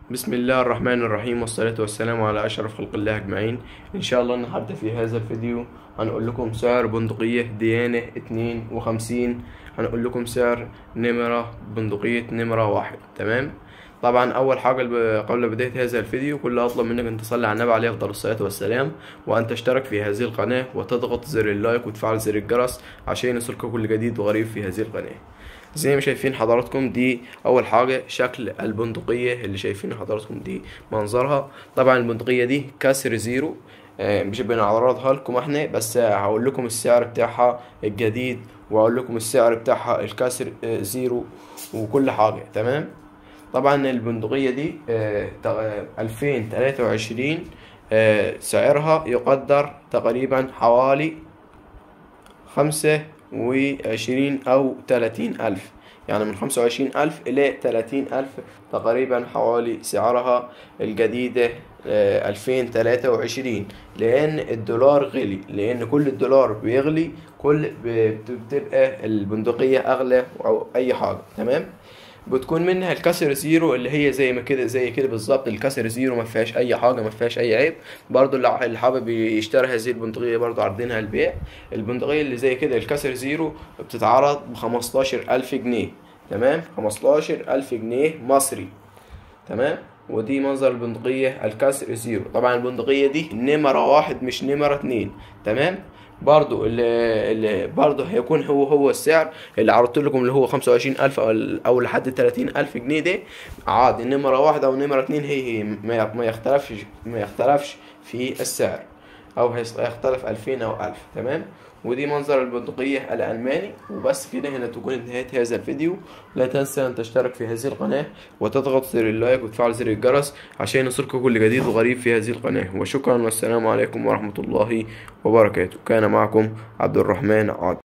بسم الله الرحمن الرحيم والصلاة والسلام على أشرف خلق الله أجمعين إن شاء الله النهاردة في هذا الفيديو هنقول لكم سعر بندقية ديانة اتنين وخمسين هنقول لكم سعر نمرة بندقية نمرة واحد تمام طبعا أول حاجة الب- قبل بداية هذا الفيديو كل أطلب منك أن تصلي على النبي عليه أفضل الصلاة والسلام وأن تشترك في هذه القناة وتضغط زر اللايك وتفعل زر الجرس عشان يصلك كل جديد وغريب في هذه القناة زي ما شايفين حضراتكم دي اول حاجه شكل البندقيه اللي شايفين حضراتكم دي منظرها طبعا البندقيه دي كسر زيرو آه، مش بنعرضها لكم احنا بس هقول لكم السعر بتاعها الجديد وهقول لكم السعر بتاعها الكسر آه، زيرو وكل حاجه تمام طبعا البندقيه دي آه، تق- 2023 آه، سعرها يقدر تقريبا حوالي خمسة وعشرين أو تلاتين ألف يعني من خمسة وعشرين ألف إلى تلاتين ألف تقريبا حوالي سعرها الجديدة ألفين تلاتة وعشرين لأن الدولار غلي لأن كل الدولار بيغلي كل بت- بتبقى البندقية أغلى أو أي حاجة تمام بتكون منها الكسر زيرو اللي هي زي ما كده زي كده بالظبط الكسر زيرو ما فيهاش اي حاجه ما فيهاش اي عيب برضو اللي اللي حابب يشتري هذه البندقيه برضو عارضينها البيع البندقيه اللي زي كده الكسر زيرو بتتعرض ب 15000 جنيه تمام 15000 جنيه مصري تمام ودي منظر البندقية الكسر زيرو طبعا البندقية دي نمرة واحد مش نمرة اتنين تمام برضو اللي, اللي برضو هيكون هو هو السعر اللي عرضت لكم اللي هو خمسة وعشرين ألف أو, أو لحد تلاتين ألف جنيه ده عادي نمرة واحدة أو نمرة اتنين هي هي ما ما يختلفش ما يختلفش في السعر أو هيس- هيختلف ألفين أو ألف تمام ودي منظر البندقية الألماني وبس كده هنا تكون انتهت هذا الفيديو لا تنسى أن تشترك في هذه القناة وتضغط زر اللايك وتفعل زر الجرس عشان يصلك كل جديد وغريب في هذه القناة وشكرا والسلام عليكم ورحمة الله وبركاته كان معكم عبد الرحمن عاد